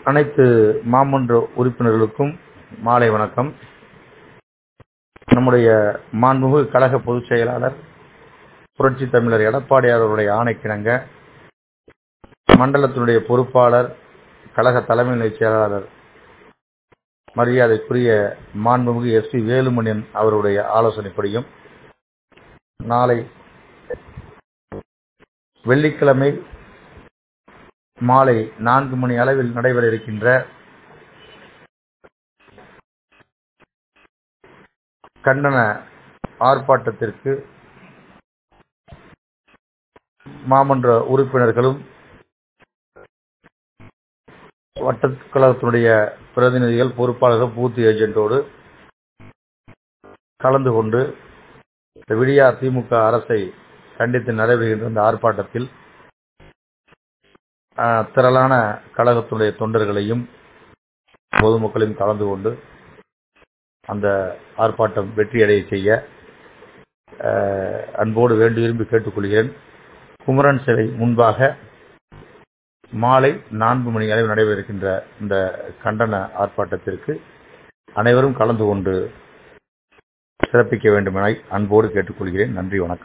அனைத்து மாமன்ற உறுப்பினர்களுக்கும் மாலை வணக்கம் நம்முடைய மாண்புமிகு கழக பொதுச் செயலாளர் புரட்சி தமிழர் எடப்பாடியார் அவருடைய ஆணைக்கிணங்க மண்டலத்தினுடைய பொறுப்பாளர் கழக தலைமை நிலைச் செயலாளர் மரியாதைக்குரிய மாண்புமிகு எஸ் பி வேலுமணியன் அவருடைய ஆலோசனைப்படியும் நாளை வெள்ளிக்கிழமை மாலை நான்கு மணி அளவில் நடைபெற இருக்கின்ற கண்டன ஆர்ப்பாட்டத்திற்கு மாமன்ற உறுப்பினர்களும் வட்டக் கழகத்தினுடைய பிரதிநிதிகள் பொறுப்பாளர்கள் பூத் ஏஜென்ட்டோடு கலந்து கொண்டு இந்த விடியா திமுக அரசை கண்டித்து நடைபெறுகின்ற இந்த ஆர்ப்பாட்டத்தில் திரளான கழகத்தினுடைய தொண்டர்களையும் பொதுமக்களையும் கலந்து கொண்டு அந்த ஆர்ப்பாட்டம் வெற்றியடைய செய்ய அன்போடு வேண்டி விரும்பி கேட்டுக்கொள்கிறேன் குமரன் சிலை முன்பாக மாலை நான்கு மணி அளவில் நடைபெற இருக்கின்ற இந்த கண்டன ஆர்ப்பாட்டத்திற்கு அனைவரும் கலந்து கொண்டு சிறப்பிக்க வேண்டும் என அன்போடு கேட்டுக்கொள்கிறேன் நன்றி வணக்கம்